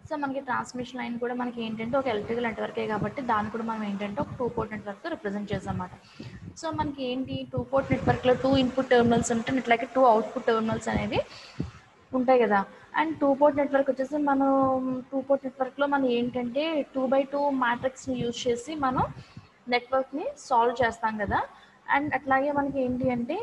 So మనకి transmission line కూడా మనకి ఏంటంటే ఒక ఎలక్ట్రికల్ నెట్వర్కే కాబట్టి దాన్ని కూడా మనం ఏంటంటే ఒక టూ పోర్ట్ నెట్వర్క్తో రిప్రజెంట్ చేసాం అన్నమాట సో మనకి ఏంటి టూ పోర్ట్ నెట్వర్క్లో టూ ఇన్పుట్ టెర్మినల్స్ ఉంటాయి ఇట్లాగే టూ అవుట్పుట్ టెర్మినల్స్ అనేవి ఉంటాయి కదా అండ్ టూ పోర్ట్ నెట్వర్క్ వచ్చేసి మనం టూ పోర్ట్ నెట్వర్క్లో మనం ఏంటంటే టూ బై టూ మ్యాట్రిక్స్ని యూజ్ చేసి మనం నెట్వర్క్ని సాల్వ్ చేస్తాం కదా అండ్ అట్లాగే మనకి ఏంటి అంటే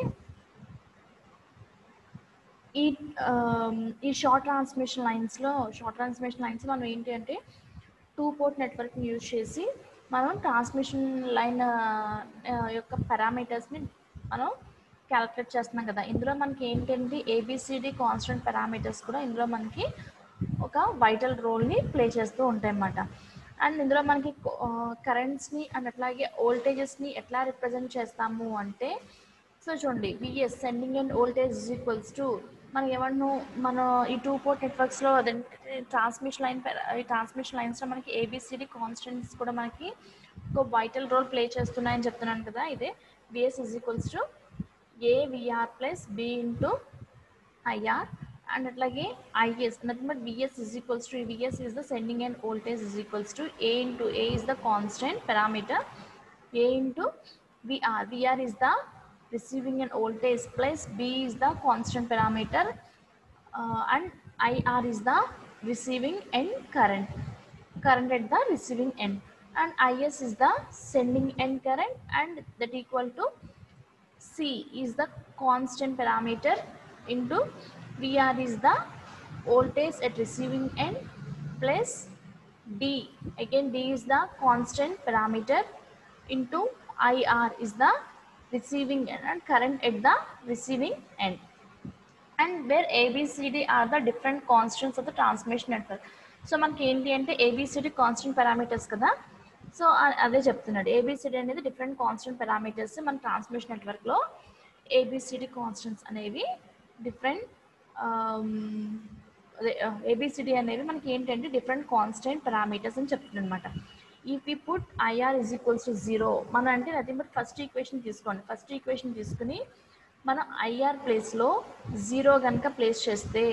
ఈ ఆమ్, ఈ షార్ట్ ట్రాన్స్మిషన్ లైన్స్లో షార్ట్ ట్రాన్స్మిషన్ లైన్స్ మనం ఏంటి అంటే టూ పోర్ట్ నెట్వర్క్ని యూజ్ చేసి మనం ట్రాన్స్మిషన్ లైన్ యొక్క పారామీటర్స్ని మనం క్యాలిక్యులేట్ చేస్తున్నాం కదా ఇందులో మనకి ఏంటంటే ఏబిసిడి కాన్స్టెంట్ పారామీటర్స్ కూడా ఇందులో మనకి ఒక వైటల్ రోల్ని ప్లే చేస్తూ ఉంటాయి అన్నమాట అండ్ ఇందులో మనకి కరెంట్స్ని అండ్ అట్లాగే వోల్టేజెస్ని ఎట్లా రిప్రజెంట్ చేస్తాము అంటే సో చూడండి V S sending end voltage is equals to మనం ఏమన్నా మన ఈ టూ పోర్ట్ నెట్వర్క్స్లో అదేంటి ట్రాన్స్మిషన్ లైన్ ఈ ట్రాన్స్మిషన్ లైన్స్లో మనకి ఏబిసిడి కాన్స్టెంట్స్ కూడా మనకి ఒక వైటల్ రోల్ ప్లే చేస్తున్నాయని చెప్తున్నాను కదా ఇదే V S is equals to A V R plus B into I R and అట్లాగే I S nothing but V S is equals to V S is the sending end voltage is equals to A into A is the constant parameter A into VR. VR is the receiving and voltage plus B is the constant parameter uh, and IR is the receiving end current. Current at the receiving end. And IS is the sending end current and that equal to C is the constant parameter into VR is the voltage at receiving end plus D. Again D is the constant parameter into IR is the receiving end and current at the receiving end. And where A B C D are the different constants of the transmission network so మనకి ఏంటి అంటే A B C D constant parameters కదా so అదే చెప్తున్నాడు A B C D అనేది different constant parameters మన transmission నెట్వర్క్లో A B C D constants అనేవి డిఫరెంట్ అదే ఏబిసిడి అనేవి మనకి ఏంటంటే డిఫరెంట్ కాన్స్టెంట్ పారామీటర్స్ అని చెప్తుంది అనమాట if we put I R is equals to zero మన అంటే నథింగ్ బట్ ఫస్ట్ ఈక్వేషన్ తీసుకోండి ఫస్ట్ ఈక్వేషన్ తీసుకుని మనం ఐఆర్ ప్లేస్లో జీరో కనుక ప్లేస్ చేస్తే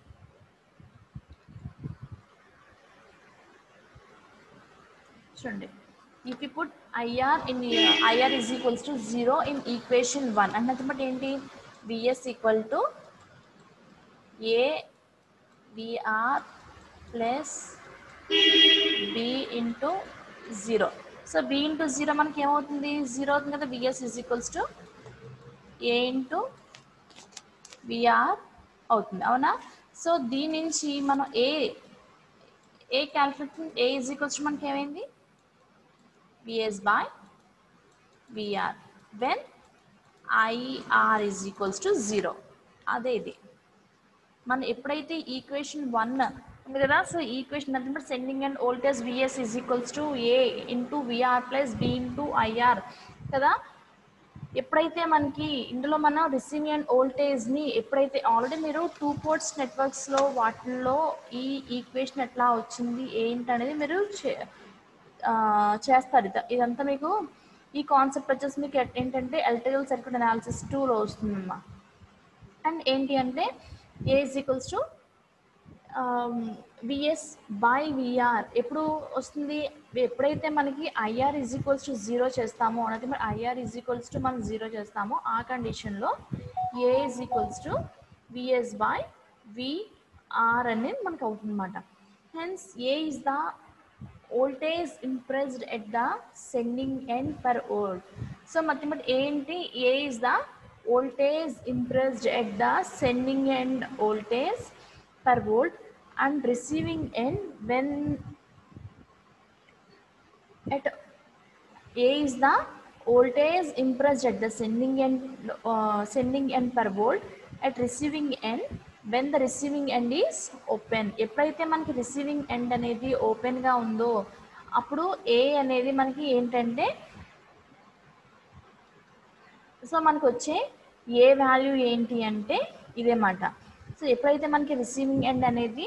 చూడండి if you put I R in I R is equals to zero in equation one అంటే బట్ ఏంటి V S equal to A V R plus B into zero so B into zero మనకి ఏమవుతుంది జీరో అవుతుంది కదా V S is equals to A into VR అవుతుంది అవునా so దీని నుంచి మనం A A calculation A is equals to మనకి ఏమైంది VS by VR when I R is equals to zero అదే ఇది మనం ఎప్పుడైతే ఈక్వేషన్ వన్ ఉంది కదా సో ఈక్వేషన్ అంటే sending end voltage VS is equals to A into VR plus B into IR కదా ఎప్పుడైతే మనకి ఇందులో మనం రిసీవింగ్ అండ్ వోల్టేజ్ని ఎప్పుడైతే ఆల్రెడీ మీరు టూ పోర్ట్స్ నెట్వర్క్స్లో వాటిల్లో ఈ ఈక్వేషన్ ఎట్లా వచ్చింది ఏంటి అనేది మీరు చే- ఆ, చేస్తారు ఇద- ఇదంతా మీకు ఈ కాన్సెప్ట్ వచ్చేసి మీకు ఎట్- ఏంటంటే ఎలక్ట్రికల్ సర్క్యూట్ అనాలిసిస్ టూలో వస్తుందమ్మా అండ్ ఏంటి అంటే A is equals to VS by VR ఎప్పుడు వస్తుంది ఎప్పుడైతే మనకి IR is equals to zero చేస్తామో అనేది మరి ఐఆర్ ఈజ్ ఈక్వల్స్ టు మనం జీరో చేస్తామో ఆ కండిషన్లో A is equals to VS by VR అనేది మనకు అవుతుంది అనమాట hence A is the voltage impressed at the sending end per volt so మధ్య మధ్య ఏంటి A is the voltage impressed at the sending end voltage per volt and receiving end when at A is the voltage impressed at the sending end uh, sending end per volt at receiving end when the receiving end is open ఎప్పుడైతే మనకి receiving end అనేది open గా ఉందో అప్పుడు ఏ అనేది మనకి ఏంటంటే so మనకు వచ్చే ఏ వాల్యూ ఏంటి అంటే ఇదేమాట సో ఎప్పుడైతే మనకి రిసీవింగ్ ఎండ్ అనేది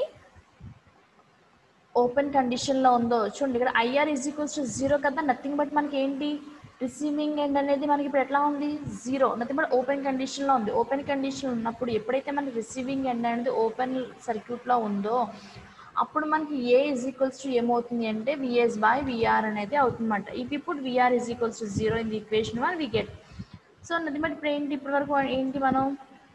ఓపెన్ కండిషన్లో ఉందో చూడండి ఇక్కడ IR is equals to zero కదా నథింగ్ బట్ మనకి ఏంటి రిసీవింగ్ ఎండ్ అనేది మనకి ఇప్పుడు ఎట్లా ఉంది జీరో నథింగ్ బట్ ఓపెన్ కండిషన్లో ఉంది ఓపెన్ కండిషన్ ఉన్నప్పుడు ఎప్పుడైతే మనకి రిసీవింగ్ ఎండ్ అనేది ఓపెన్ సర్క్యూట్లో ఉందో అప్పుడు మనకి ఏ ఇజ్ ఈక్వల్స్ టు ఏమవుతుంది అంటే విఎస్ బై విఆర్ అనేది అవుతుందన్నమాట ఇఫ్ ఇప్పుడు VR is equals to zero in the equation one we get so నది బట్టి ఇప్పుడు ఏంటి ఇప్పటి వరకు ఏంటి మనం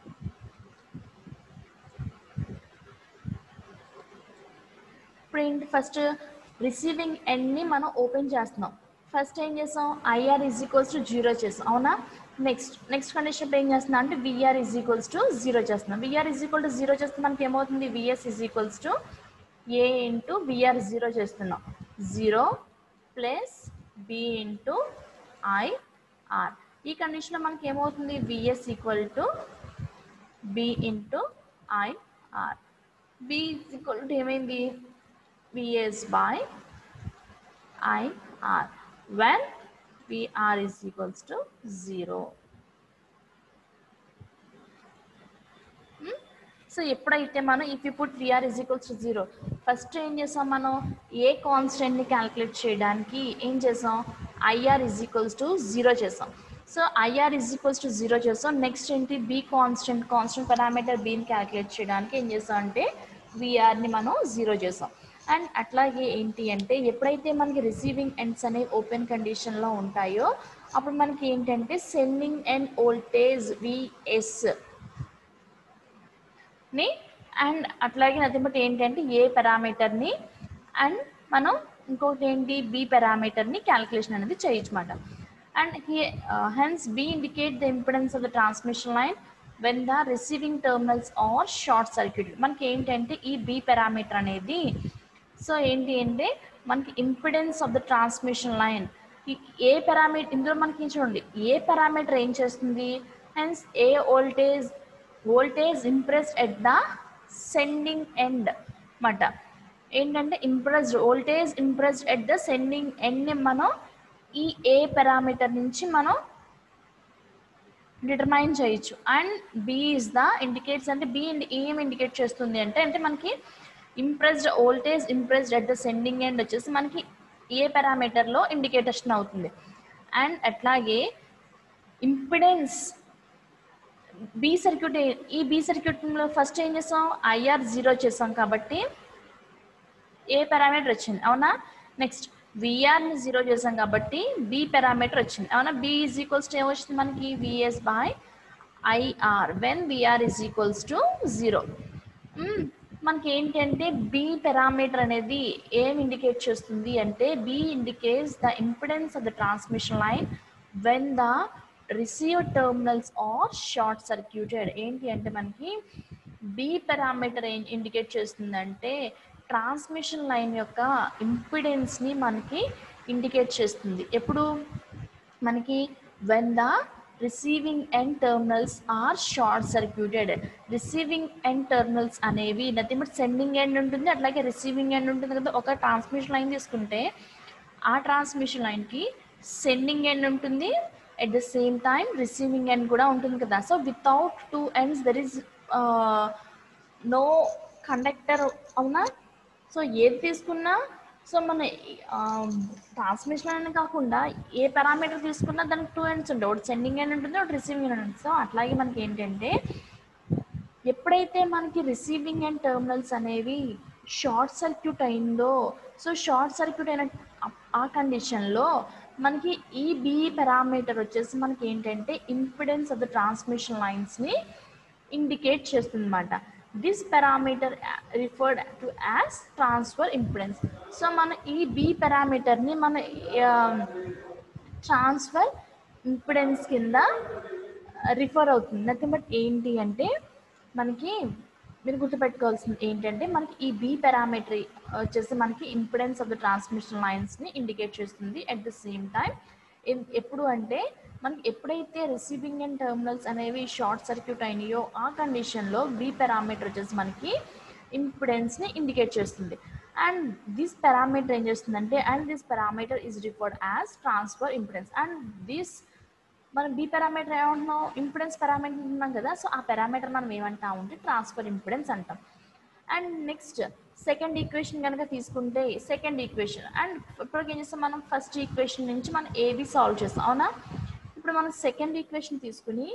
ఇప్పుడు ఏంటి ఫస్ట్ రిసీవింగ్ ఎండ్ని మనం ఓపెన్ చేస్తున్నాం ఫస్ట్ ఏం చేసాం IR is equals to zero చేసాం అవునా నెక్స్ట్ నెక్స్ట్ కండిషన్ ఇప్పుడు ఏం చేస్తున్నాం అంటే VR is equals to zero చేస్తున్నాం VR is equal to zero చేస్తే మనకి ఏమవుతుంది VS is equals to A into VR zero చేస్తున్నాం zero plus B into IR ఈ కండిషన్లో మనకి ఏమవుతుంది VS equal to B into IR B is equal to ఏమైంది VS by IR when VR is equals to 0. So ఎప్పుడైతే మనం if you put VR is equals to zero first ఏం చేసాం మనం ఏ కాన్స్టెంట్ని క్యాలిక్యులేట్ చేయడానికి ఏం చేసాం IR is equals to zero చేసాం so IR is equals to zero చేసాం నెక్స్ట్ ఏంటి బి కాన్స్టెంట్ కాన్స్టెంట్ పారామీటర్ బీని క్యాలిక్యులేట్ చేయడానికి ఏం చేసాం అంటే విఆర్ని మనం జీరో చేసాం అండ్ అట్లాగే ఏంటి అంటే ఎప్పుడైతే మనకి రిసీవింగ్ ఎండ్స్ అనేవి ఓపెన్ కండిషన్లో ఉంటాయో అప్పుడు మనకి ఏంటంటే సెండింగ్ ఎండ్ వోల్టేజ్ విఎస్ ని అండ్ అట్లాగే నథింగ్ బట్ ఏంటంటే ఏ పారామీటర్ని అండ్ మనం ఇంకొకటి ఏంటి బి పారామీటర్ని క్యాలిక్యులేషన్ అనేది చేయొచ్చమాట and hence B indicate the impedance of the transmission line when the receiving terminals are short circuit మనకి ఏంటంటే ఈ బి పారామీటర్ అనేది సో ఏంటి అంటే మనకి impedance of the transmission line A parameter ఇందులో మనకి చూడండి ఏ పారామీటర్ ఏం చేస్తుంది hence A voltage voltage impressed at the sending end మాట ఏంటంటే impressed voltage impressed at the sending ఎండ్ని మనం ఈ ఏ పారామీటర్ నుంచి మనం డిటర్మైన్ చేయొచ్చు and B is the indicates అంటే బి ఏం ఇండికేట్ చేస్తుంది అంటే అంటే మనకి impressed voltage impressed at the sending end వచ్చేసి మనకి ఏ పారామీటర్లో ఇండికేటేషన్ అవుతుంది అండ్ అట్లాగే ఇంపిడెన్స్ బి సర్క్యూట్ ఈ బి సర్క్యూట్లో ఫస్ట్ ఏం చేసాం ఐఆర్ జీరో చేసాం కాబట్టి ఏ పారామీటర్ వచ్చింది అవునా నెక్స్ట్ విఆర్ని జీరో చేసాం కాబట్టి బి పారామీటర్ వచ్చింది అవునా బి ఈజ్ ఈక్వల్స్ టు ఏమొచ్చింది మనకి VS by IR when VR is equals to zero మనకి ఏంటంటే బి పారామీటర్ అనేది ఏం ఇండికేట్ చేస్తుంది అంటే B indicates the impedance of the transmission line when the receive terminals are short circuited ఏంటి అంటే మనకి బి పారామీటర్ ఏం ఇండికేట్ చేస్తుందంటే ట్రాన్స్మిషన్ లైన్ యొక్క ఇంపిడెన్స్ని మనకి ఇండికేట్ చేస్తుంది ఎప్పుడు మనకి when the receiving end terminals are short circuited receiving end terminals అనేవి నథింగ్ బట్ సెండింగ్ ఎండ్ ఉంటుంది అట్లాగే రిసీవింగ్ ఎండ్ ఉంటుంది కదా ఒక ట్రాన్స్మిషన్ లైన్ తీసుకుంటే ఆ ట్రాన్స్మిషన్ లైన్కి సెండింగ్ ఎండ్ ఉంటుంది at the same time receiving end కూడా ఉంటుంది కదా so without two ends there is no conductor అవునా సో ఏది తీసుకున్నా సో మన ట్రాన్స్మిషన్ అని కాకుండా ఏ పారామీటర్ తీసుకున్నా దానికి టూ ఎండ్స్ ఉంటాయి ఒకటి సెండింగ్ ఎండ్ ఉంటుంది ఒకటి రిసీవింగ్ ఎండ్ ఉంటుంది సో అట్లాగే మనకి ఏంటంటే ఎప్పుడైతే మనకి రిసీవింగ్ అండ్ టర్మినల్స్ అనేవి షార్ట్ సర్క్యూట్ అయిందో సో షార్ట్ సర్క్యూట్ అయిన ఆ కండిషన్లో మనకి ఈ బి పారామీటర్ వచ్చేసి మనకి ఏంటంటే ఇంపిడెన్స్ ఆఫ్ ద ట్రాన్స్మిషన్ లైన్స్ని ఇండికేట్ చేస్తుంది అనమాట this parameter referred to as transfer impedance so మన ఈ బి పారామీటర్ని మన ట్రాన్స్ఫర్ ఇంపిడెన్స్ కింద రిఫర్ అవుతుంది నథింగ్ బట్ ఏంటి అంటే మనకి మీరు గుర్తుపెట్టుకోవాల్సింది ఏంటంటే మనకి ఈ బి పారామీటర్ వచ్చేసి మనకి ఇంపిడెన్స్ ఆఫ్ ద ట్రాన్స్మిషన్ లైన్స్ని ఇండికేట్ చేస్తుంది అట్ ద సేమ్ టైం ఎప్పుడు అంటే మనకి ఎప్పుడైతే రిసీవింగ్ అండ్ టర్మినల్స్ అనేవి షార్ట్ సర్క్యూట్ అయినాయో ఆ కండిషన్లో బి పారామీటర్ వచ్చేసి మనకి ఇంపిడెన్స్ని ఇండికేట్ చేస్తుంది అండ్ దిస్ పారామీటర్ ఏం చేస్తుందంటే and this parameter is referred as transfer impedance and this మనం బి పారామీటర్ ఏమంటున్నాం ఇంపిడెన్స్ పారామీటర్ ఉన్నాం కదా సో ఆ పారామీటర్ మనం ఏమంటాం అంటే ట్రాన్స్ఫర్ ఇంపిడెన్స్ అంటాం అండ్ నెక్స్ట్ సెకండ్ ఈక్వేషన్ కనుక తీసుకుంటే సెకండ్ ఈక్వేషన్ అండ్ ఇప్పుడు ఏం చేస్తాం మనం ఫస్ట్ ఈక్వేషన్ నుంచి మనం ఏబి సాల్వ్ చేస్తాం అవునా ఇప్పుడు మనం సెకండ్ ఈక్వేషన్ తీసుకుని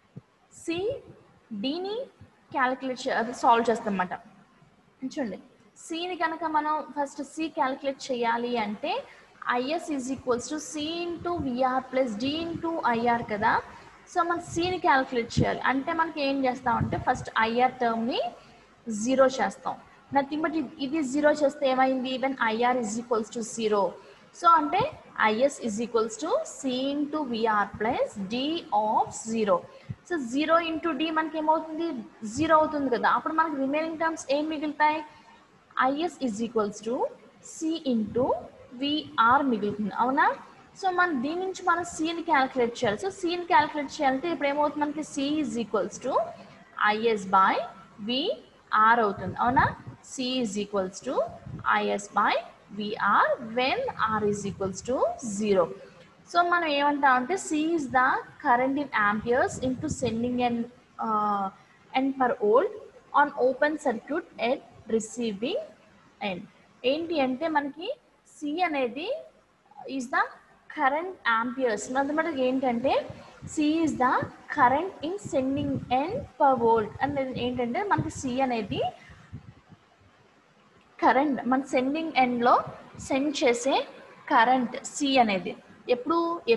సి డిని క్యాలిక్యులేట్ అది సాల్వ్ చేస్తాం అన్నమాట చూడండి సిని కనుక మనం ఫస్ట్ సి క్యాలిక్యులేట్ చేయాలి అంటే IS is equals to C into VR plus D into IR కదా సో మనం సిని క్యాలిక్యులేట్ చేయాలి అంటే మనకి ఏం చేస్తామంటే ఫస్ట్ ఐఆర్ టర్మ్ని జీరో చేస్తాం నథింగ్ బట్ ఇది జీరో చేస్తే ఏమైంది even IR is equals to zero so అంటే IS is equals to C into VR plus D of zero so zero into D మనకి ఏమవుతుంది జీరో అవుతుంది కదా అప్పుడు మనకి రిమైనింగ్ టర్మ్స్ ఏం మిగులుతాయి IS is equals to C into VR మిగులుతుంది అవునా సో మనం దీని నుంచి మనం సిని క్యాలిక్యులేట్ చేయాలి సో సిని క్యాలిక్యులేట్ చేయాలంటే ఇప్పుడు ఏమవుతుంది మనకి C is equals to IS by VR అవుతుంది అవునా C is equals to IS by VR when R is equals to zero so మనం ఏమంటాం అంటే C is the current in amperes into sending end and per volt on open circuit at receiving end ఏంటి అంటే మనకి C అనేది is the current amperes అన్నమాట ఏంటంటే C is the current in sending end per volt అనేది ఏంటంటే మనకి C అనేది కరెంట్ మన సెండింగ్ ఎండ్లో సెండ్ చేసే కరెంట్ సి అనేది ఎప్పుడు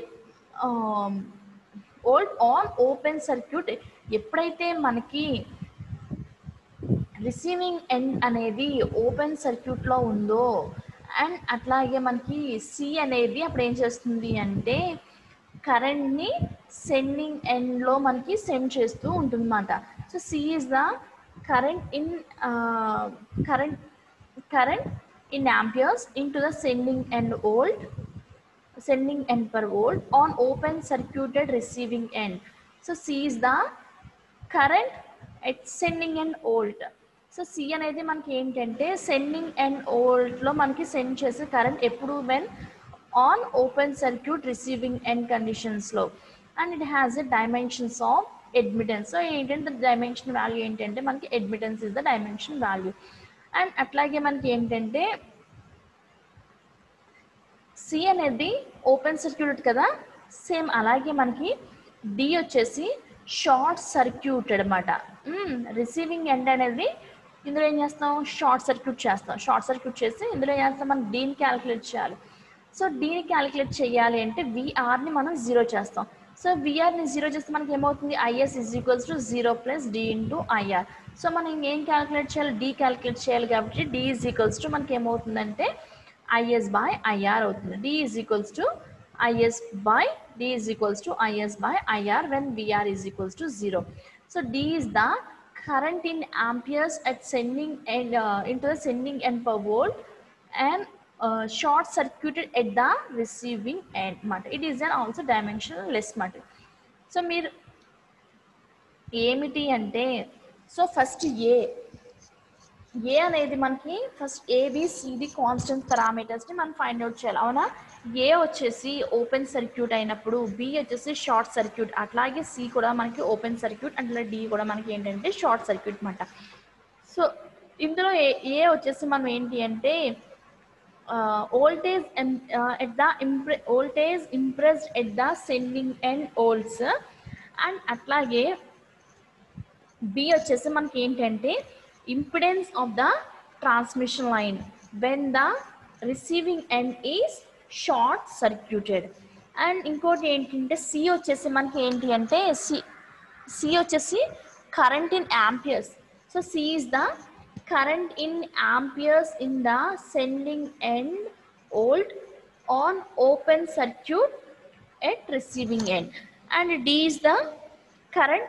ఓల్డ్ ఆన్ ఓపెన్ సర్క్యూట్ ఎప్పుడైతే మనకి రిసీవింగ్ ఎండ్ అనేది ఓపెన్ సర్క్యూట్లో ఉందో అండ్ అట్లాగే మనకి సి అనేది అప్పుడు ఏం చేస్తుంది అంటే కరెంట్ని సెండింగ్ ఎండ్లో మనకి సెండ్ చేస్తూ ఉంటుందన్నమాట so C is the current in current current in amperes into the sending end volt sending end per volt on open circuited receiving end so c is the current at sending end volt so C అనేది మనకి ఏంటంటే sending and ఓల్డ్లో మనకి send చేసే current ఎప్పుడు when on open circuit receiving end కండిషన్స్లో and it has a dimensions of admittance so ఏంటంటే dimension value ఏంటంటే మనకి admittance is the dimension value and అట్లాగే మనకి ఏంటంటే సి అనేది ఓపెన్ సర్క్యూట్ కదా సేమ్ అలాగే మనకి డి వచ్చేసి షార్ట్ సర్క్యూటెడ్ అనమాట రిసీవింగ్ ఎండ్ అనేది ఇందులో ఏం చేస్తాం షార్ట్ సర్క్యూట్ చేస్తాం షార్ట్ సర్క్యూట్ చేసి ఇందులో ఏం చేస్తాం మనం డీని క్యాలిక్యులేట్ చేయాలి సో డీని క్యాలిక్యులేట్ చేయాలి అంటే విఆర్ని మనం జీరో చేస్తాం సో విఆర్ని జీరో చేస్తే మనకి ఏమవుతుంది IS is equals to zero plus D into IR so మనం ఇంకేం క్యాలిక్యులేట్ చేయాలి డి క్యాలిక్యులేట్ చేయాలి కాబట్టి డి ఈజ్ ఈక్వల్స్ టు మనకి ఏమవుతుందంటే ఐఎస్ బై ఐఆర్ అవుతుంది D is equals to IS by D is equals to IS by IR when VR is equals to zero so D is the current in amperes at sending and uh, into the sending end per volt and uh, short circuited at the receiving end మాట it is an also dimensionless మాట so మీరు ఏమిటి అంటే so first ఏ ఏ అనేది మనకి first A B C D constant పారామీటర్స్ని మనం find out చేయాలి అవునా ఏ వచ్చేసి ఓపెన్ సర్క్యూట్ అయినప్పుడు బి వచ్చేసి షార్ట్ సర్క్యూట్ అట్లాగే సి కూడా మనకి ఓపెన్ సర్క్యూట్ అట్లా డి కూడా మనకి ఏంటంటే షార్ట్ సర్క్యూట్ అనమాట సో ఇందులో ఏ ఏ వచ్చేసి మనం ఏంటి అంటే voltage at the impressed voltage impressed at the sending end volts and అట్లాగే బి వచ్చేసి మనకి ఏంటంటే impedance of the transmission line when the receiving end is short circuited and ఇంకోటి ఏంటంటే సి వచ్చేసి మనకి ఏంటి అంటే సి సి వచ్చేసి current in amperes so C is the current in amperes in the sending end volt on open circuit at receiving end and D is the current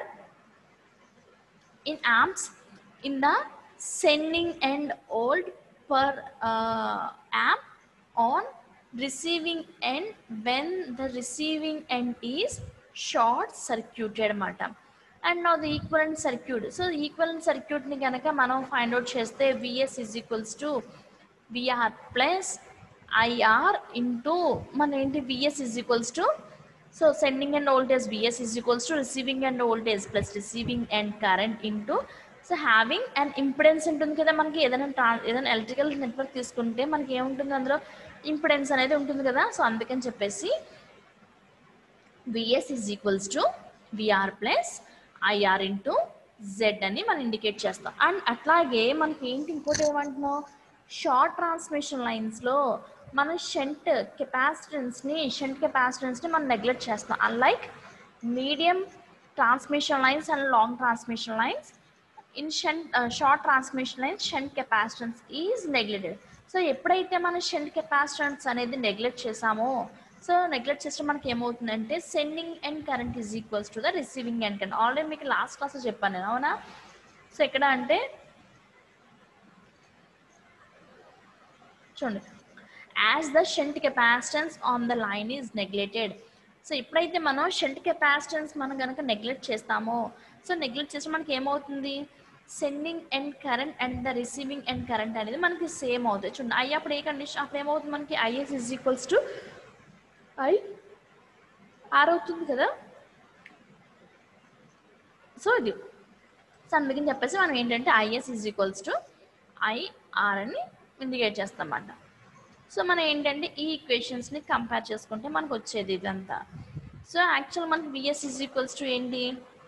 in amps in the sending end old per uh, amp on receiving end when the receiving end is short circuited అనమాట and నా the equivalent circuit so equivalent సర్క్యూట్ని కనుక మనం find out చేస్తే VS is equals to VR plus IR into మన ఏంటి VS is equals to so sending end voltage VS is equals to receiving end voltage plus receiving end current into so having an impedance ఉంటుంది కదా మనకి ఏదైనా ట్రా ఏదైనా electrical network తీసుకుంటే మనకి ఏముంటుంది అందులో ఇంపిడెన్స్ అనేది ఉంటుంది కదా సో అందుకని చెప్పేసి VS is equals to VR plus IR into Z అని మనం ఇండికేట్ చేస్తాం అండ్ అట్లాగే మనకి ఏంటి ఇంకోటి ఏమంటున్నాం షార్ట్ ట్రాన్స్మిషన్ లైన్స్లో మనం షంట్ కెపాసిటెన్స్ని షంట్ కెపాసిటెన్స్ని మనం నెగ్లెక్ట్ చేస్తాం unlike medium transmission lines and long transmission lines in shunt short transmission lines shunt capacitance is neglected so ఎప్పుడైతే మనం షంట్ కెపాసిటెన్స్ అనేది నెగ్లెక్ట్ చేసామో సో నెగ్లెక్ట్ చేస్తే మనకి ఏమవుతుందంటే sending end current is equals to the receiving end current already మీకు last క్లాస్లో చెప్పాను నేను అవునా సో ఎక్కడ అంటే చూడండి as the shunt capacitance on the line is neglected so ఎప్పుడైతే మనం షంట్ కెపాసిటెన్స్ మనం కనుక నెగ్లెక్ట్ చేస్తామో సో నెగ్లెక్ట్ చేస్తే మనకి ఏమవుతుంది sending end current and the receiving end current అనేది మనకి సేమ్ అవుతుంది చూడండి ఐ అప్పుడు ఏ కండిషన్ అప్పుడు ఏమవుతుంది మనకి IS is equals to I R అవుతుంది కదా సో ఇది సో అందుకని చెప్పేసి మనం ఏంటంటే IS is equals to IR అని ఇండికేట్ చేస్తాం అన్నమాట సో మనం ఏంటంటే ఈ ఈక్వేషన్స్ని కంపేర్ చేసుకుంటే మనకు వచ్చేది ఇదంతా సో యాక్చువల్ మనకి విఎస్ ఈజ్ ఈక్వల్స్ టు ఏంటి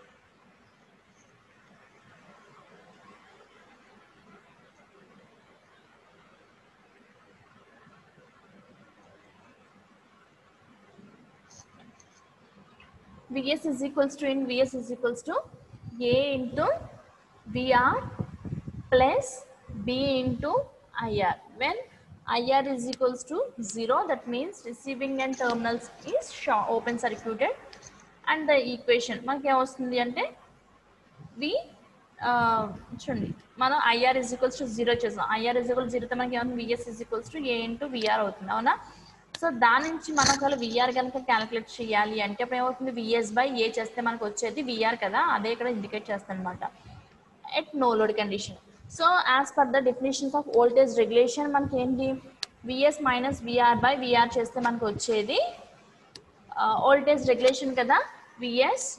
Vs is equals to in Vs is equals to A into VR plus B into IR. When IR is equals to 0, that means receiving and terminals is short, open circuited. And the equation, మనకి ఏమొస్తుంది అంటే V చూడండి మనం IR is equals to zero చేసాం IR is equal జీరోతో మనకి ఏమవుతుంది VS is equals to A into VR అవుతుంది అవునా సో దాని నుంచి మనం ఒకవేళ విఆర్ కనుక క్యాలిక్యులేట్ చేయాలి అంటే అప్పుడు ఏమవుతుంది విఎస్ బై ఏ చేస్తే మనకు వచ్చేది విఆర్ కదా అదే ఇక్కడ ఇండికేట్ చేస్తాను అనమాట at no load condition so as per the definitions of voltage regulation మనకి ఏంటి VS minus VR by VR చేస్తే మనకు వచ్చేది వోల్టేజ్ రెగ్యులేషన్ కదా VS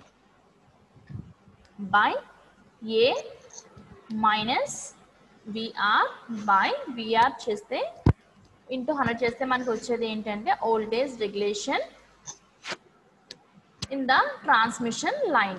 by a minus VR by VR చేస్తే ఇంటూ హండ్రెడ్ చేస్తే మనకు వచ్చేది ఏంటంటే voltage regulation in the transmission line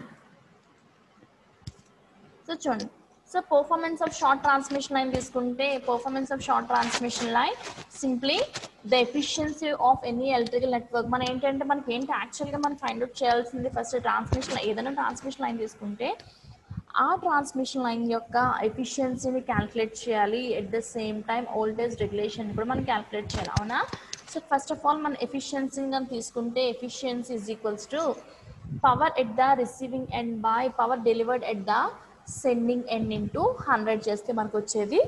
so చూడండి so performance of short transmission line తీసుకుంటే performance of short transmission line simply the efficiency of any electrical network మనం ఏంటంటే మనకి ఏంటి యాక్చువల్గా మనం ఫైండ్ అవుట్ చేయాల్సింది ఫస్ట్ ట్రాన్స్మిషన్ ఏదైనా ట్రాన్స్మిషన్ లైన్ తీసుకుంటే ఆ ట్రాన్స్మిషన్ లైన్ యొక్క ఎఫిషియన్సీని క్యాలిక్యులేట్ చేయాలి at the same time voltage regulation కూడా మనం క్యాలిక్యులేట్ చేయాలి అవునా సో ఫస్ట్ ఆఫ్ ఆల్ మన ఎఫిషియన్సీని కానీ తీసుకుంటే efficiency is equals to power at the receiving end by power delivered at the sending end into hundred చేస్తే మనకు వచ్చేది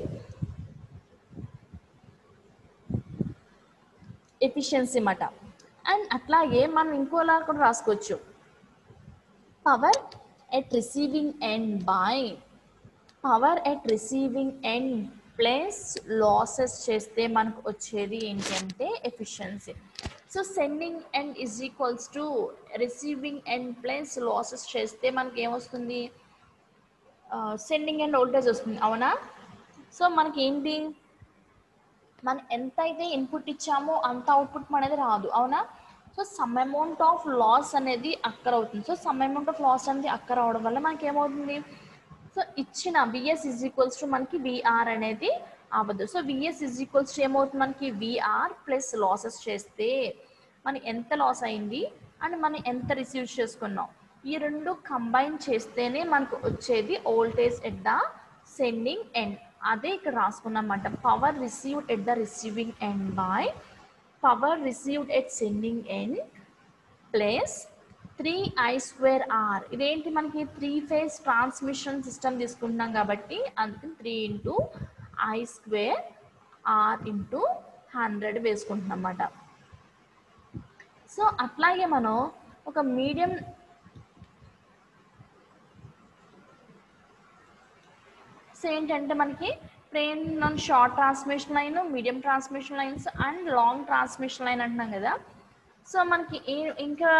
ఎఫిషియన్సీ మాట అండ్ అట్లాగే మనం ఇంకోలా కూడా రాసుకోవచ్చు power at receiving end by power at receiving end plus losses చేస్తే మనకు వచ్చేది ఏంటంటే efficiency so sending end is equals to receiving end plus losses చేస్తే మనకి ఏమొస్తుంది సెండింగ్ అండ్ వోల్టేజ్ వస్తుంది అవునా సో మనకి ఏంటి మనం ఎంత అయితే ఇన్పుట్ ఇచ్చామో అంత అవుట్పుట్ అనేది రాదు అవునా so some amount of loss అనేది అక్కడ అవుతుంది so some amount of loss అనేది అక్కడ అవడం వల్ల మనకి ఏమవుతుంది సో ఇచ్చిన విఎస్ ఇజ్ ఈక్వల్స్ టు మనకి విఆర్ అనేది అవ్వదు so VS is equals to ఏమవుతుంది మనకి విఆర్ ప్లస్ లాసెస్ చేస్తే మనకి ఎంత లాస్ అయింది అండ్ మనం ఎంత రిసీవ్ చేసుకున్నాం ఈ రెండు కంబైన్ చేస్తేనే మనకు వచ్చేది voltage at the sending end అదే ఇక్కడ రాసుకున్నమాట power received at the receiving end by power received at sending end plus three I square R ఇదేంటి మనకి త్రీ ఫేజ్ ట్రాన్స్మిషన్ సిస్టమ్ తీసుకుంటున్నాం కాబట్టి అందుకని three into I square R into hundred వేసుకుంటున్నాం అన్నమాట సో అట్లాగే మనం ఒక మీడియం సో ఏంటంటే మనకి ట్రైన్ short transmission line medium transmission lines and long transmission line అంటున్నాం కదా సో మనకి ఏ- ఇంకా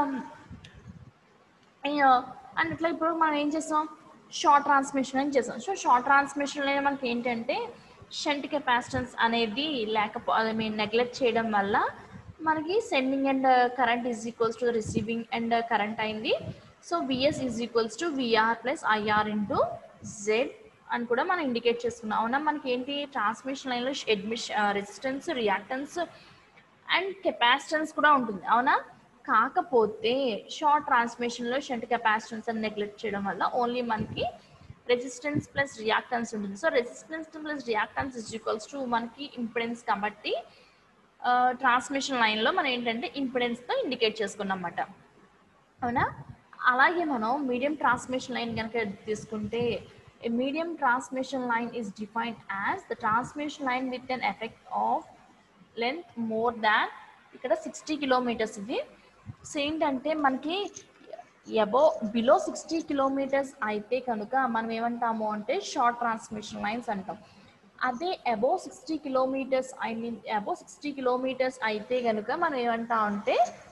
అండ్ ఇట్లా ఇప్పుడు మనం ఏం చేస్తాం షార్ట్ ట్రాన్స్మిషన్ అని చేస్తాం సో షార్ట్ ట్రాన్స్మిషన్ లైన్ మనకి ఏంటంటే షంట్ కెపాసిటెన్స్ అనేది లేకపో ఐ మీన్ నెగ్లెక్ట్ చేయడం వల్ల మనకి sending end current is equals to receiving end current అయింది so VS is equals to VR plus IR into Z అని కూడా మనం ఇండికేట్ చేసుకున్నాం అవునా మనకి ఏంటి ట్రాన్స్మిషన్ లైన్లో admission resistance reactance and capacitance కూడా ఉంటుంది అవునా కాకపోతే షార్ట్ ట్రాన్స్మిషన్లో షంట్ కెపాసిటెన్స్ అని నెగ్లెక్ట్ చేయడం వల్ల ఓన్లీ మనకి రెసిస్టెన్స్ ప్లస్ రియాక్టెన్స్ ఉంటుంది so resistance plus reactance is equals to మనకి ఇంపిడెన్స్ కాబట్టి ట్రాన్స్మిషన్ లైన్లో మనం ఏంటంటే ఇంపిడెన్స్తో ఇండికేట్ చేసుకున్నాం అన్నమాట అవునా అలాగే మనం మీడియం ట్రాన్స్మిషన్ లైన్ కనుక తీసుకుంటే medium transmission line is defined as the transmission line with an effect of length more than ఇక్కడ సిక్స్టీ కిలోమీటర్స్ ఇది సో ఏంటంటే మనకి ఎబో బిలో సిక్స్టీ కిలోమీటర్స్ అయితే కనుక మనం ఏమంటాము అంటే షార్ట్ ట్రాన్స్మిషన్ లైన్స్ అంటాం అదే above sixty kilometres I mean above sixty kilometres అయితే కనుక మనం ఏమంటాం అంటే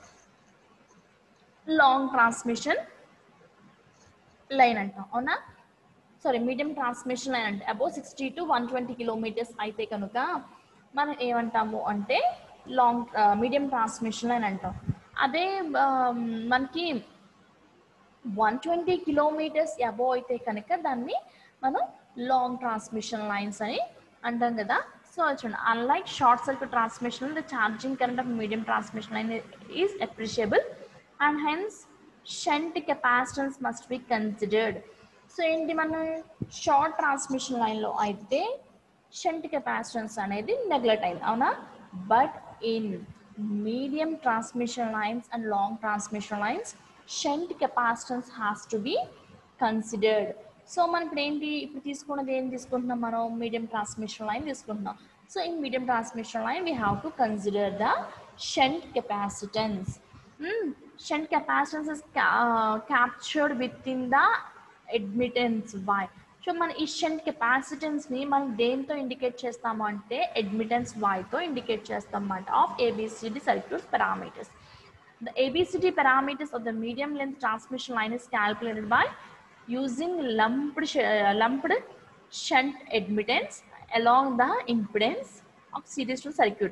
లాంగ్ ట్రాన్స్మిషన్ లైన్ అంటాం అవునా సారీ మీడియం ట్రాన్స్మిషన్ లైన్ అంటే above sixty to one twenty kilometres అయితే కనుక మనం ఏమంటాము అంటే లాంగ్ మీడియం ట్రాన్స్మిషన్ లైన్ అంటాం అదే ఆ, మనకి వన్ ట్వంటీ కిలోమీటర్స్ అబోవ్ అయితే కనుక దాన్ని మనం లాంగ్ ట్రాన్స్మిషన్ లైన్స్ అని అంటాం కదా సో చూడండి unlike short circuit transmission the charging current of medium transmission line is appreciable and hence shunt capacitance must be considered so ఏంటి మనం షార్ట్ ట్రాన్స్మిషన్ లైన్లో అయితే షంట్ కెపాసిటెన్స్ అనేది నెగ్లెక్ట్ అయింది అవునా but in medium transmission lines and long transmission lines shunt capacitance has to be considered so మనం ఇప్పుడు ఏంటి ఇప్పుడు తీసుకున్నది ఏం తీసుకుంటున్నాం మనం మీడియం ట్రాన్స్మిషన్ లైన్ తీసుకుంటున్నాం so in medium transmission line we have to consider the shunt capacitance shunt capacitance is captured within the admittance Y so మన ఈ షంట్ కెపాసిటెన్స్ని మనం దేంతో ఇండికేట్ చేస్తాము అంటే అడ్మిటెన్స్ వైతో ఇండికేట్ చేస్తాం అన్నమాట of ABCD circuit parameters The ABCD parameters of the medium length transmission line is calculated by using lumped, sh- uh, lumped shunt admittance along the impedance of series to circuit.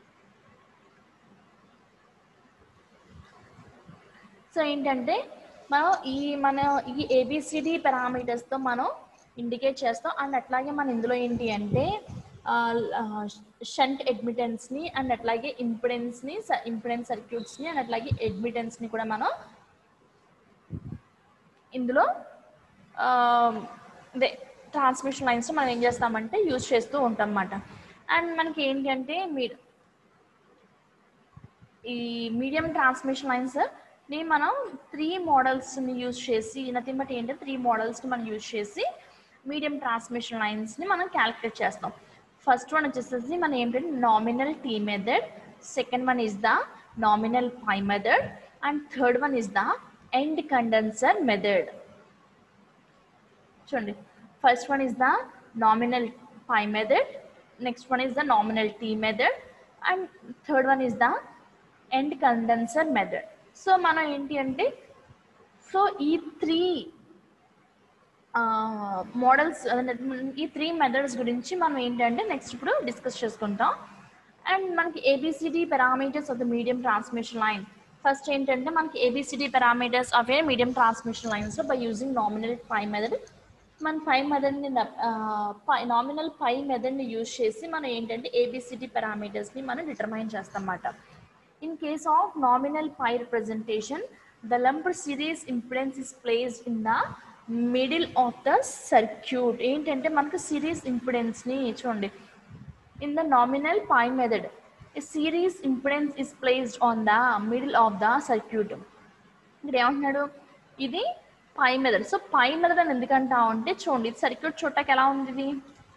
So ఏంటంటే మనం ఈ మన ఈ A B C D పారామీటర్స్తో మనం indicate చేస్తాం and అట్లాగే మన ఇందులో ఏంటి అంటే షంట్ అడ్మిటెన్స్ని అండ్ అట్లాగే ఇంపిడెన్స్ని ఇంపిడెన్స్ సర్క్యూట్స్ని అండ్ అట్లాగే అడ్మిటెన్స్ని కూడా మనం ఇందులో ఆ, అదే ట్రాన్స్మిషన్ లైన్స్ మనం ఏం చేస్తామంటే యూజ్ చేస్తూ ఉంటాం అన్నమాట అండ్ మనకి ఏంటి అంటే మీరు ఈ మీడియం ట్రాన్స్మిషన్ లైన్స్ ని మనం త్రీ మోడల్స్ని యూజ్ చేసి నథింగ్ బట్ ఏంటంటే త్రీ మోడల్స్ని మనం యూజ్ చేసి మీడియం ట్రాన్స్మిషన్ లైన్స్ని మనం క్యాలిక్యులేట్ చేస్తాం ఫస్ట్ వన్ వచ్చేసేసి మనం ఏంటంటే nominal T method second one is the nominal pi method and third one is the end condenser method చూడండి first one is the nominal pi method next one is the nominal T method and third one is the end condenser method so మనం ఏంటి అంటే సో ఈ three models ఈ three methods గురించి మనం ఏంటంటే నెక్స్ట్ ఇప్పుడు డిస్కస్ చేసుకుంటాం అండ్ మనకి ABCD parameters of the medium transmission line first ఏంటంటే మనకి ABCD parameters of a medium transmission lines by using nominal pi method మన పై మెథడ్ని పై నామినల్ పై మెథడ్ని యూజ్ చేసి మనం ఏంటంటే ఏబిసిడి పారామీటర్స్ని మనం డిటర్మైన్ చేస్తాం అన్నమాట In case of nominal pi representation, the lumped series impedance is placed in the middle of the circuit. ఏంటంటే మనకు series ఇంపిడెన్స్ని చూడండి in the nominal pi method series impedance is placed on the middle of the circuit ఇక్కడ ఏమంటున్నాడు ఇది pi method so pi method అని ఎందుకంటా అంటే చూడండి ఇది సర్క్యూట్ చూడటానికి ఎలా ఉంది ఇది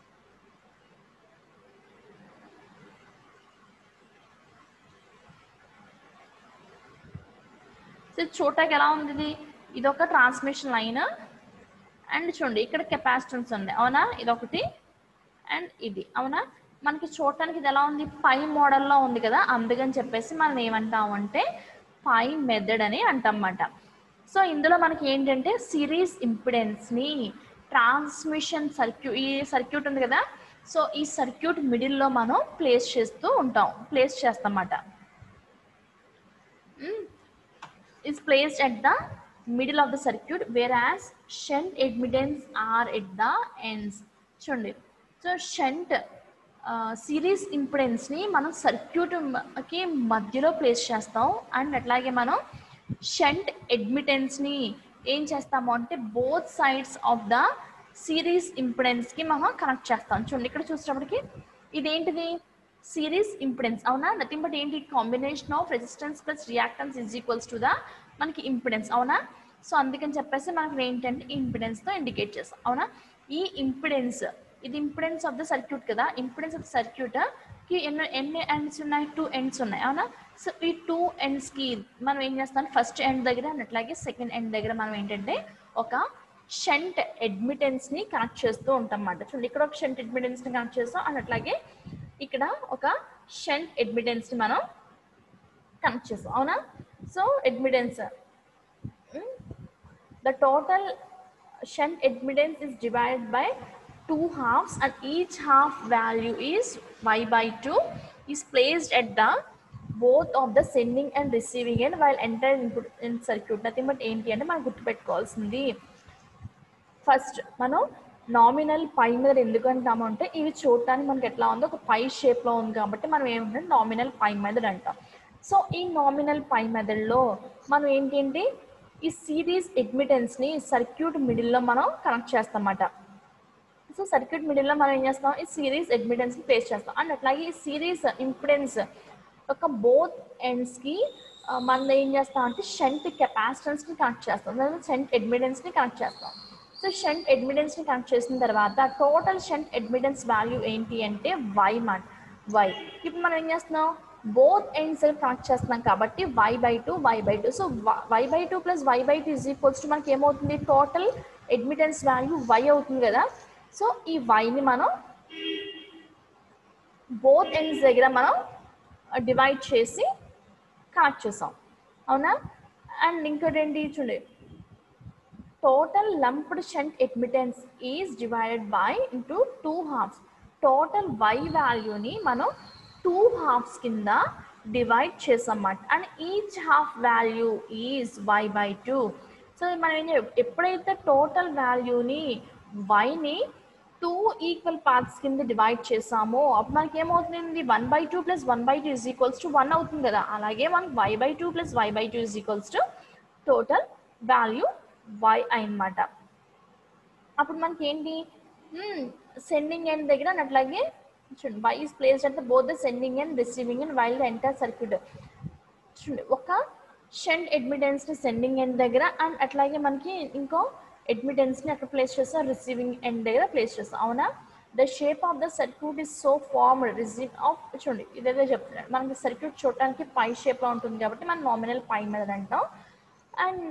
సో ఇది చూడటానికి ఎలా ఉంది ఇది ఇది ఒక ట్రాన్స్మిషన్ లైన్ అండ్ చూడండి ఇక్కడ కెపాసిటెన్స్ ఉంది అవునా ఇది ఒకటి అండ్ ఇది అవునా మనకి చూడటానికి ఇది ఎలా ఉంది పై మోడల్లో ఉంది కదా అందుకని చెప్పేసి మనం ఏమంటాం అంటే పై మెథడ్ అని అంటామన్నమాట సో ఇందులో మనకి ఏంటంటే సిరీస్ ఇంపిడెన్స్ని ట్రాన్స్మిషన్ సర్క్యూ ఈ సర్క్యూట్ ఉంది కదా సో ఈ సర్క్యూట్ మిడిల్లో మనం ప్లేస్ చేస్తూ ఉంటాం ప్లేస్ చేస్తాం అన్నమాట is placed at the middle of the circuit whereas shunt admittance are at the ends చూడండి సో షంట్ సిరీస్ ఇంపిడెన్స్ని మనం సర్క్యూట్కి మధ్యలో ప్లేస్ చేస్తాం అండ్ అట్లాగే మనం షంట్ అడ్మిటెన్స్ని ఏం చేస్తాము అంటే both sides of the series ఇంపిడెన్స్కి మనం కనెక్ట్ చేస్తాం చూడండి ఇక్కడ చూసినప్పటికి ఇదేంటిది సిరీస్ ఇంపిడెన్స్ అవునా నథింగ్ బట్ ఏంటి combination of resistance plus reactance is equals to the మనకి ఇంపిడెన్స్ అవునా సో అందుకని చెప్పేసి మనకి ఏంటంటే ఇంపిడెన్స్తో ఇండికేట్ చేస్తాం అవునా ఈ ఇంపిడెన్స్ ఇది ఇంపిడెన్స్ ఆఫ్ ద సర్క్యూట్ కదా ఇంపిడెన్స్ ఆఫ్ ద సర్క్యూట్ కి ఎన్నో ఎన్ని ఎండ్స్ ఉన్నాయి టూ ఎండ్స్ ఉన్నాయి అవునా సో ఈ టూ ఎండ్స్ కి మనం ఏం చేస్తాం ఫస్ట్ ఎండ్ దగ్గర and అట్లాగే సెకండ్ ఎండ్ దగ్గర మనం ఏంటంటే ఒక షంట్ అడ్మిటెన్స్ ని కనెక్ట్ చేస్తూ ఉంటాం అన్నమాట చూడండి ఇక్కడ ఒక షంట్ అడ్మిటెన్స్ ని కనెక్ట్ చేస్తాం అండ్ అట్లాగే ఇక్కడ ఒక షంట్ అడ్మిటెన్స్ ని మనం కనెక్ట్ చేస్తాం అవునా so admittance the total shunt admittance is divided by two halves and each half value is y by 2 is placed at the both of the sending and receiving end while entering input in circuit nothing but ఏంటి అంటే మనం గుర్తుపెట్టుకోవాల్సింది first మనం nominal పై మీద ఎందుకు అంటాము అంటే ఇవి చూడటానికి మనకి ఎట్లా ఉందో ఒక పై షేప్లో ఉంది కాబట్టి మనం ఏమంటే నామినల్ పై మెథడ్ అంటాం సో ఈ నామినల్ పై మెథడ్లో మనం ఏంటంటే ఈ సిరీస్ అడ్మిటెన్స్ని సర్క్యూట్ మిడిల్లో మనం కనెక్ట్ చేస్తాం అన్నమాట సో సర్క్యూట్ మిడిల్లో మనం ఏం చేస్తాం ఈ సిరీస్ అడ్మిటెన్స్ని ప్లేస్ చేస్తాం అండ్ అట్లాగే ఈ సిరీస్ ఇంపిడెన్స్ యొక్క బోత్ ఎండ్స్కి మనం ఏం చేస్తాం అంటే షంట్ కెపాసిటెన్స్ని కనెక్ట్ చేస్తాం లేదా షంట్ అడ్మిటెన్స్ని కనెక్ట్ చేస్తాం సో షంట్ అడ్మిటెన్స్ని కనెక్ట్ చేసిన తర్వాత టోటల్ షంట్ అడ్మిటెన్స్ వాల్యూ ఏంటి అంటే వై మాట వై ఇప్పుడు మనం ఏం చేస్తున్నాం బోత్ ఎండ్స్ కనెక్ట్ చేస్తున్నాం కాబట్టి Y by two Y by two so Y by two plus Y by two is equals to మనకి ఏమవుతుంది టోటల్ అడ్మిటెన్స్ వాల్యూ వై అవుతుంది కదా సో ఈ వైని మనం బోత్ ఎండ్స్ దగ్గర మనం డివైడ్ చేసి కనెక్ట్ చేసాం అవునా అండ్ ఇంకోటి ఏంటి చూడండి total lumped shunt admittance is divided by into two halves total Y వాల్యూని మనం టూ హాఫ్స్ కింద డివైడ్ చేసామన్నమాట and each half value is Y by two so మనం ఏం చేయ- ఎప్పుడైతే టోటల్ వాల్యూని వైని టూ ఈక్వల్ పార్ట్స్ కింద డివైడ్ చేసామో అప్పుడు మనకి ఏమవుతుంది one by two plus one by two is equals to one అవుతుంది కదా అలాగే మనకి Y by two plus Y by two is equals to total value Y అన్నమాట అప్పుడు మనకి ఏంటి సెండింగ్ ఎండ్ దగ్గర and అట్లాగే చూడండి వై ఇస్ ప్లేస్డ్ అంటే both the sending and receiving end while the entire circuit చూడండి ఒక షంట్ అడ్మిటెన్స్ ని సెండింగ్ ఎండ్ దగ్గర అండ్ అట్లాగే మనకి ఇంకో అడ్మిటెన్స్ ని అక్కడ ప్లేస్ చేస్తాం రిసీవింగ్ ఎండ్ దగ్గర ప్లేస్ చేస్తాం అవునా the shape of the circuit is so form receive of చూడండి ఇదేదో చెప్తున్నాడు మనకి సర్క్యూట్ చూడటానికి పై షేప్ లో ఉంటుంది కాబట్టి మనం నామినల్ పై మీద అంటాం అండ్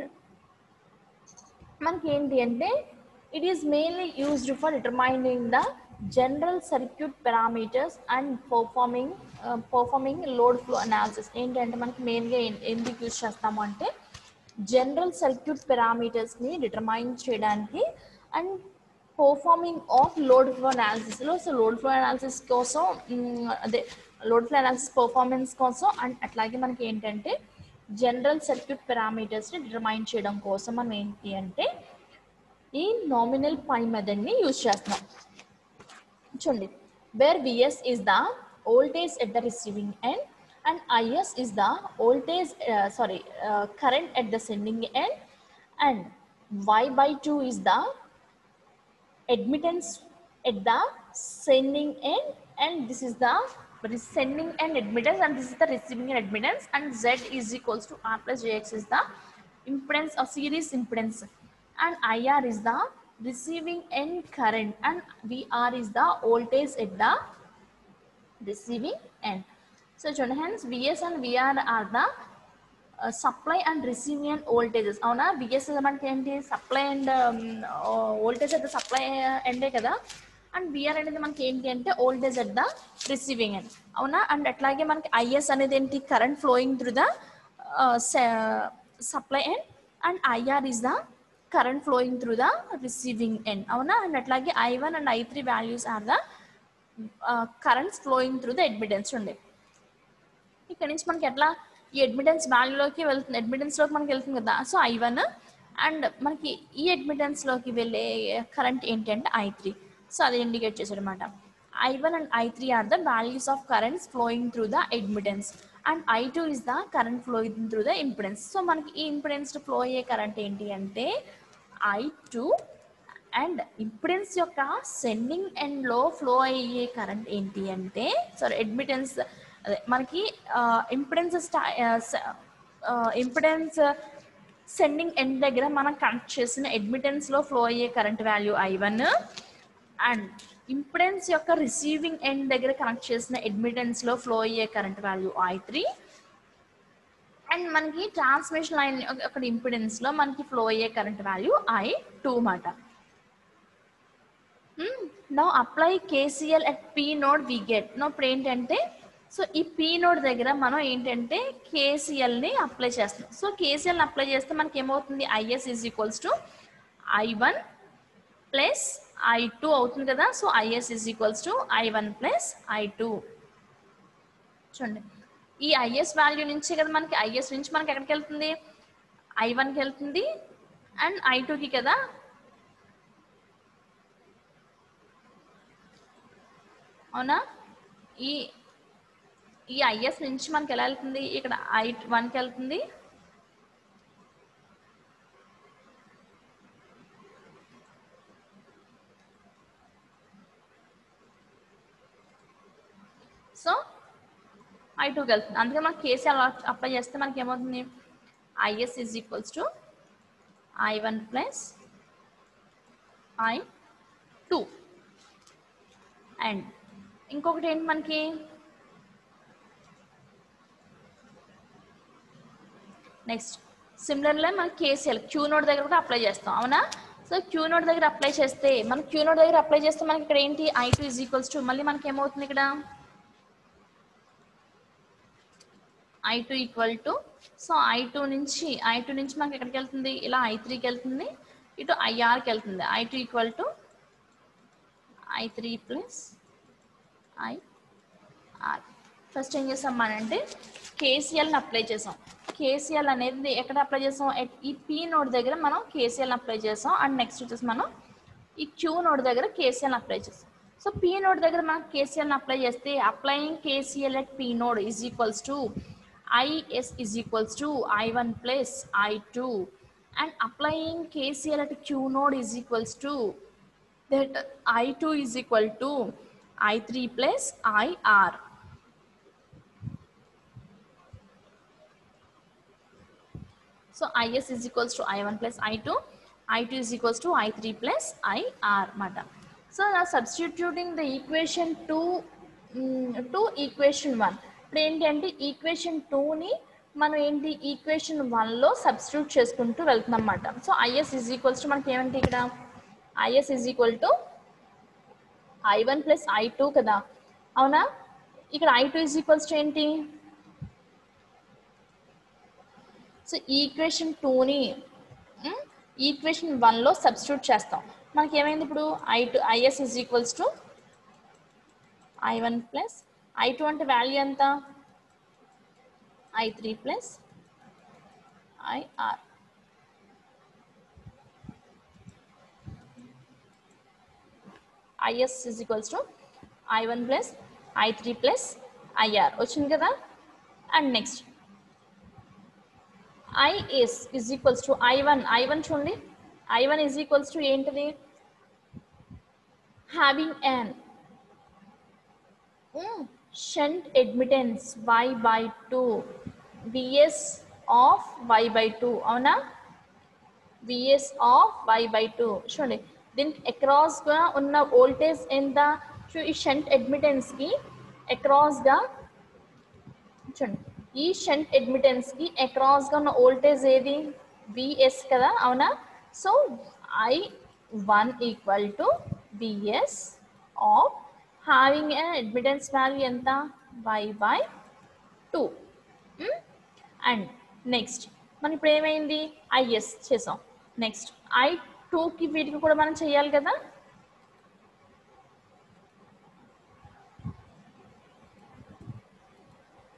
మనకి ఏంటి అంటే it is mainly used for determining the general circuit parameters and performing performing load flow analysis ఏంటంటే మనకి మెయిన్గా ఎందుకు యూజ్ చేస్తాము అంటే జనరల్ సర్క్యూట్ పారామీటర్స్ని డిటర్మైన్ చేయడానికి and performing of load flow అనాలిసిస్లో సో లోడ్ ఫ్లో అనాలిసిస్ కోసం మ్, అదే లోడ్ ఫ్లో అనాలిసిస్ పర్ఫార్మెన్స్ కోసం అండ్ అట్లాగే మనకి ఏంటంటే జనరల్ సర్క్యూట్ పారామీటర్స్ని డిటర్మైన్ చేయడం కోసం మనం ఏంటి అంటే ఈ నామినల్ పై మెథడ్ని యూజ్ చేస్తున్నాం చూడండి where VS is the voltage at the receiving end and IS is the voltage sorry current at the sending end and Y by two is the admittance at the sending end and this is the sending end admittance and this is the receiving end admittance and z is equals to r plus jx is the impedance or series impedance and ir is the receiving end current and vr is the voltage at the receiving end so John, hence vs and vr are the supply and receiving end voltages అవునా VS మనకి ఏంటి supply end voltage at the supply ఎండే కదా and VR అనేది మనకి ఏంటి అంటే voltage at the receiving end అవునా అండ్ అట్లాగే మనకి ఐఎస్ అనేది ఏంటి current flowing through the supply end and IR is the current flowing through the receiving end అవునా అండ్ అట్లాగే I one and I three values are the currents flowing through the admittance ఉండే ఇక్కడ నుంచి మనకి ఎట్లా ఈ అడ్మిటెన్స్ వాల్యూలోకి వెళ్తుంది అడ్మిటెన్స్లోకి మనకి వెళ్తుంది కదా సో ఐ వన్ అండ్ మనకి ఈ అడ్మిటెన్స్లోకి వెళ్ళే కరెంట్ ఏంటి అంటే ఐ త్రీ సో అది ఇండికేట్ చేశాడు అనమాట I one and I three are the values of currents flowing through the admittance and I two is the current flowing through the impedance so మనకి ఈ ఇంపిడెన్స్ ఫ్లో అయ్యే current ఏంటి అంటే I two and impedance యొక్క sending ఎండ్లో flow అయ్యే current ఏంటి అంటే సారీ అడ్మిటెన్స్ అదే మనకి ఇంపిడెన్స్ స్టా ఇంపిడెన్స్ సెండింగ్ ఎండ్ దగ్గర మనం కనెక్ట్ చేసిన అడ్మిటెన్స్లో ఫ్లో అయ్యే current value I one and impedance యొక్క రిసీవింగ్ ఎండ్ దగ్గర కనెక్ట్ చేసిన అడ్మిటెన్స్లో ఫ్లో అయ్యే current value I three and మనకి ట్రాన్స్మిషన్ లైన్ అక్కడ ఇంపిడెన్స్లో మనకి ఫ్లో అయ్యే కరెంట్ వాల్యూ ఐ టూ మాట now apply KCL at P node we get now ఇప్పుడు ఏంటంటే సో ఈ పీ నోడ్ దగ్గర మనం ఏంటంటే కేసీఎల్ని అప్లై చేస్తున్నాం సో కేసీఎల్ని అప్లై చేస్తే మనకి ఏమవుతుంది IS is equals to I one plus I two అవుతుంది కదా so IS is equals to I one plus I two చూడండి ఈ ఐఎస్ వాల్యూ నుంచి కదా మనకి ఐఎస్ నుంచి మనకి ఎక్కడికి వెళ్తుంది ఐ వన్కి వెళ్తుంది అండ్ ఐ టూకి కదా అవునా ఈ ఈ ఐఎస్ నుంచి మనకి ఎలా వెళ్తుంది ఇక్కడ ఐ వన్కి వెళ్తుంది సో ఐ టూకి వెళ్తుంది అందుకే మనకి కేసీఆర్ అప్లై చేస్తే మనకి ఏమవుతుంది IS is equals to I one plus I two and ఇంకొకటి ఏంటి మనకి నెక్స్ట్ సిమిలర్లీ మనకి కేసీఎల్ క్యూ నోట్ దగ్గర కూడా అప్లై చేస్తాం అవునా సో క్యూ నోట్ దగ్గర అప్లై చేస్తే మనం క్యూ నోట్ దగ్గర అప్లై చేస్తే మనకి ఇక్కడ ఏంటి I two is equals to మళ్ళీ మనకి ఏమవుతుంది ఇక్కడ I two equal to so I two నుంచి ఐ టూ నుంచి మనకి ఎక్కడికి వెళ్తుంది ఇలా ఐ త్రీకి వెళ్తుంది ఇటు ఐఆర్కి వెళ్తుంది I two equal to I three plus I R first ఏం చేసాం మనంటే కేసీఎల్ని అప్లై చేసాం కేసీఎల్ అనేది ఎక్కడ అప్లై చేసాం ఎట్ ఈ పీ నోడ్ దగ్గర మనం కేసీఎల్ని అప్లై చేసాం అండ్ నెక్స్ట్ వచ్చేసి మనం ఈ క్యూ నోడ్ దగ్గర కేసీఎల్ని అప్లై చేసాం సో పీ నోడ్ దగ్గర మనం కేసీఎల్ని అప్లై చేస్తే applying KCL at P node is equals to IS is equals to I one plus I two and applying KCL at Q node is equals to that I2 is equal to I3 plus IR. So IS is equals to I1 plus I2, I2 is equals to I3 plus IR mata. So now substituting the equation 2 mm, to equation 1. ఇప్పుడు ఏంటంటే equation టూని మనం ఏంటి equation వన్లో substitute చేసుకుంటూ వెళ్తున్నాం అన్నమాట so IS is equals to మనకి ఏమంటే ఇక్కడ IS is equal to I one plus I two కదా అవునా ఇక్కడ I two is equals to ఏంటి సో ఈక్వేషన్ టూని ఈక్వేషన్ వన్లో సబ్స్టిట్యూట్ చేస్తాం మనకి ఏమైంది ఇప్పుడు I two IS is equals to I one plus I two అంటే వాల్యూ ఎంత I three plus IR IS is equals to I one plus I three plus IR వచ్చింది కదా and next IS is equals to I one I one చూడండి I one is equals to ఏంటిది having an shunt admittance Y by two VS of Y by two అవునా VS of Y by two చూడండి దీనికి అక్రాస్గా ఉన్న voltage ఎంత చూ ఈ shunt అడ్మిటెన్స్కి అక్రాస్గా చూడండి ఈ షంట్ అడ్మిటెన్స్కి అక్రాస్గా ఉన్న వోల్టేజ్ ఏది విఎస్ కదా అవునా so I one equal to VS of having a admittance value ఎంత Y by two and next మనం ఇప్పుడు ఏమైంది ఐఎస్ చేసాం నెక్స్ట్ ఐ టూకి వీటికి కూడా మనం చేయాలి కదా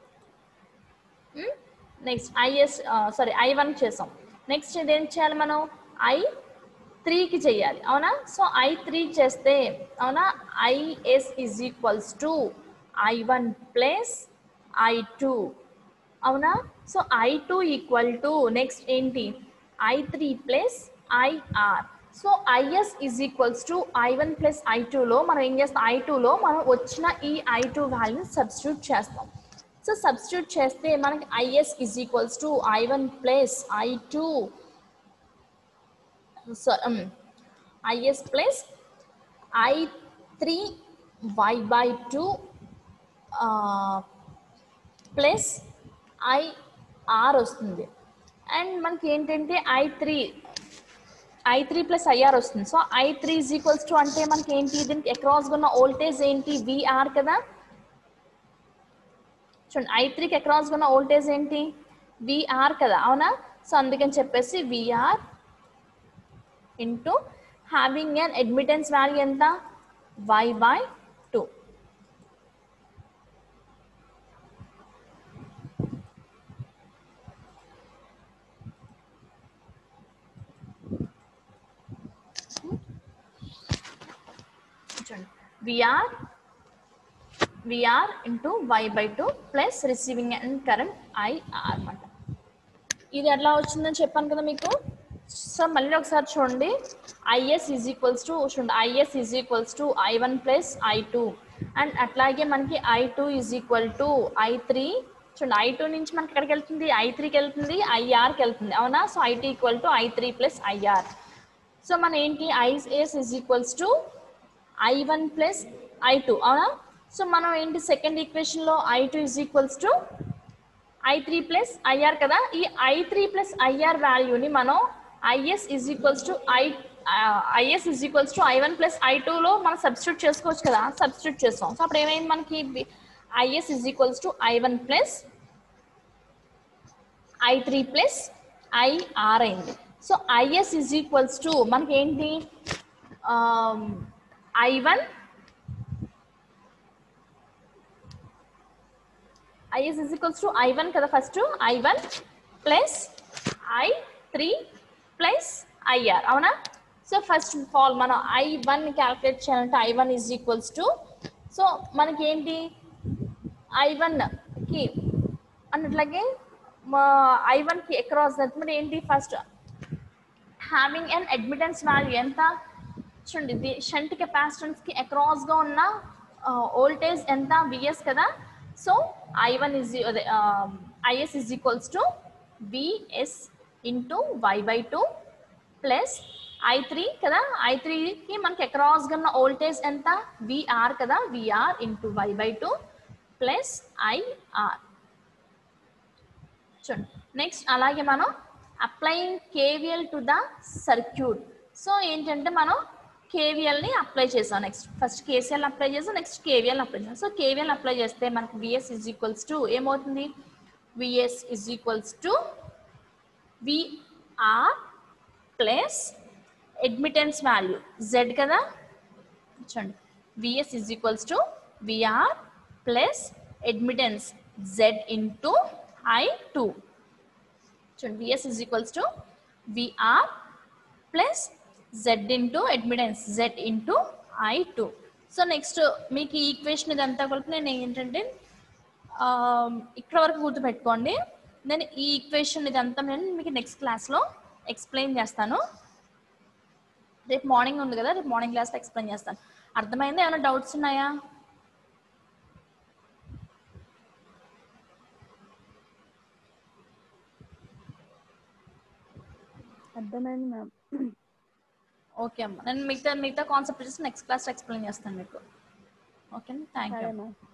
next IS sorry I one చేసాం నెక్స్ట్ ఇదేం చేయాలి మనం ఐ త్రీకి చెయ్యాలి అవునా సో ఐ త్రీ చేస్తే అవునా IS is equals to I one plus I two అవునా so I two equal to next ఏంటి I three plus IR so IS is equals to I one plus I టూలో మనం ఏం చేస్తాం I టూలో మనం వచ్చిన ఈ ఐ టూ వాల్యూని సబ్స్టిట్యూట్ చేస్తాం సో సబ్స్టిట్యూట్ చేస్తే మనకి IS is equals to I one plus I two so IS plus I three Y by two plus IR వస్తుంది అండ్ మనకి ఏంటంటే I three I three plus IR వస్తుంది so I three is equals to అంటే మనకి ఏంటి దీనికి అక్రాస్గా ఉన్న voltage ఏంటి విఆర్ కదా చూడండి ఐ త్రీకి అక్రాస్గా ఉన్న ఓల్టేజ్ ఏంటి విఆర్ కదా అవునా సో అందుకని చెప్పేసి VR into having an admittance value ఎంత వై బై టూ చూడండి VR VR into Y by two plus receiving end current IR అనమాట ఇది ఎట్లా వచ్చిందని చెప్పాను కదా మీకు సో మళ్ళీ ఒకసారి చూడండి ఐఎస్ ఈజ్ ఈక్వల్స్ టు చూడండి IS is equals to I one plus I two and అట్లాగే మనకి I two is equal to I three చూడండి ఐ టూ నుంచి మనకి ఎక్కడికి వెళ్తుంది ఐ త్రీకి వెళ్తుంది ఐఆర్కి వెళ్తుంది అవునా so I two equal to I three plus IR so మన ఏంటి IS is equals to I one plus I two అవునా సో మనం ఏంటి సెకండ్ ఈక్వేషన్లో I two is equals to I three plus IR కదా ఈ ఐ త్రీ ప్లస్ ఐఆర్ వాల్యూని మనం IS is equals to I IS is equals to I one plus I టూలో మనం సబ్స్టిట్యూట్ చేసుకోవచ్చు కదా సబ్స్టిట్యూట్ చేస్తాం సో అప్పుడు ఏమైంది మనకి IS is equals to I one plus I three plus IR అయింది so IS is equals to మనకి ఏంటి I one IS is equals to I one కదా first I one plus I three plus IR అవునా so first of all మనం I one calculate చేయాలంటే I one is equals to so మనకి ఏంటి I వన్కి అన్నట్లాగే మా ఐ వన్కి across మరి ఏంటి first having an admittance value ఎంత చూడండి ఇది షంట్ కెపాసిటెన్స్కి అక్రాస్గా ఉన్న ఓల్టేజ్ ఎంత విఎస్ కదా సో ఐ వన్ ఇస్ అదే IS is equals to VS into Y by two plus I three కదా ఐ త్రీకి మనకి అక్రాస్గా ఉన్న ఓల్టేజ్ ఎంత విఆర్ కదా VR into Y by two plus IR చూడండి నెక్స్ట్ అలాగే మనం applying KVL to the circuit so ఏంటంటే మనం కేవీఎల్ని అప్లై చేసాం నెక్స్ట్ ఫస్ట్ కేసీఎల్ అప్లై చేసాం నెక్స్ట్ కేవీఎల్ అప్లై చేసాం సో కేవీఎల్ అప్లై చేస్తే మనకి విఎస్ ఇజ్ ఈక్వల్స్ టు ఏమవుతుంది VS is equals to VR plus admittance value Z కదా చూడండి VS is equals to VR plus admittance Z into I two చూడండి VS is equals to VR plus Z into admittance Z into I two so next మీకు ఈ equation ఇదంతా కలిపి నేను ఏంటంటే ఆ, ఇక్కడ వరకు గుర్తుపెట్టుకోండి నేను ఈ ఈక్వేషన్ ఇదంతా నేను మీకు నెక్స్ట్ క్లాస్లో ఎక్స్ప్లెయిన్ చేస్తాను రేపు మార్నింగ్ ఉంది కదా రేపు మార్నింగ్ క్లాస్లో ఎక్స్ప్లెయిన్ చేస్తాను అర్థమైందా ఏమైనా డౌట్స్ ఉన్నాయా అర్థమైంది మ్యామ్ ఓకే అమ్మ నేను మిగతా మిగతా కాన్సెప్ట్ వచ్చేసి నెక్స్ట్ క్లాస్ ఎక్స్ప్లెయిన్ చేస్తాను మీకు ఓకే థ్యాంక్ యూ సరే మ్యామ్